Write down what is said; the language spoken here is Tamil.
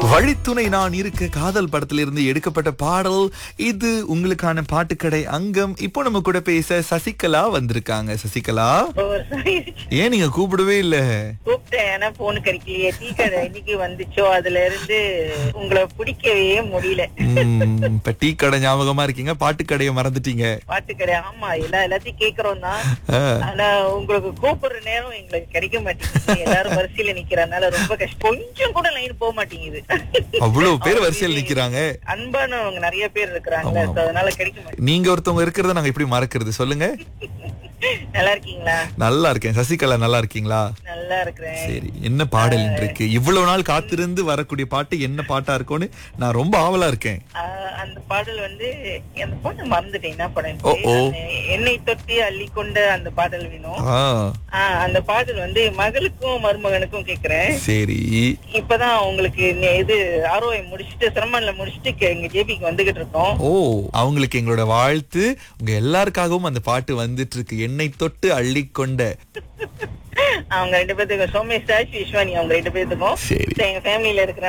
வழித்துணை நான் இருக்க காதல் படத்துல இருந்து எடுக்கப்பட்ட பாடல் இது உங்களுக்கான பாட்டுக்கடை அங்கம் இப்போ நம்ம கூட பேச சசிகலா வந்திருக்காங்க சசிகலா ஓ, sorry. ஏன் நீங்க கூப்பிடவே இல்ல கூப்பிட்டேன் ஆனா போன் கிடைக்கலையே டீ கடை இன்னைக்கு வந்துச்சோ அதுல இருந்து உங்களை பிடிக்கவே முடியல உம், இப்ப டீ கடை ஞாபகமா இருக்கீங்க பாட்டுக்கடையை மறந்துட்டீங்க பாட்டு கடை ஆமா எல்லா எல்லாத்தையும் கேக்குறோம் தான் ஆ, ஆனா உங்களுக்கு கூப்பிடுற நேரம் எங்களுக்கு கிடைக்க மாட்டேங்குது எல்லாரும் வரிசையில நிக்கிறதுனால ரொம்ப கஷ்டம் கொஞ்சம் கூட லைன் போக மாட்டேங்குது அவ்வளவு பேர் வரிசையில் நிக்கிறாங்க அன்பானவங்க நிறைய பேர் இருக்கிறாங்க ஆமா, so அதனால கிடைக்க மாட்டேங்குது நீங்க ஒருத்தவங்க இருக்கிறத நாங்க எப்படி மறக்கிறது சொல்லுங்க நல்லா இருக்கீங்களா நல்லா இருக்கேன் சசிகலா நல்லா இருக்கீங்களா நல்லா இருக்கிறேன் சரி என்ன பாடல் இருக்கு இவ்வளவு நாள் காத்திருந்து வரக்கூடிய பாட்டு என்ன பாட்டா இருக்கும்னு நான் ரொம்ப ஆவலா இருக்கேன் ஆஹ் அந்த பாடல் வந்து அந்த பாட்டு மறந்துட்டேன் என்ன படம் ஓ, ஓ. என்னை தொட்டி அள்ளி கொண்ட அந்த பாடல் வேணும் ஆ ஆஹ் அந்த பாடல் வந்து மகளுக்கும் மருமகனுக்கும் கேக்குறேன் சரி இப்பதான் உங்களுக்கு நே- இது ஆர்ஓஐ முடிச்சுட்டு சிரமன்ல முடிச்சுட்டு கே- இங்க ஜேபிக்கு வந்துகிட்டு இருக்கோம் ஓ அவங்களுக்கு எங்களோட வாழ்த்து உங்க எல்லாருக்காகவும் அந்த பாட்டு வந்துட்டு இருக்கு என்னை தொட்டு அள்ளிக்கொண்ட அவங்க ரெண்டு பேத்துக்கும் சோமேஷ் ராஜ் விஸ்வானி அவங்க ரெண்டு பேத்துக்கும் சரி. So, எங்க ஃபேமிலில இருக்கிற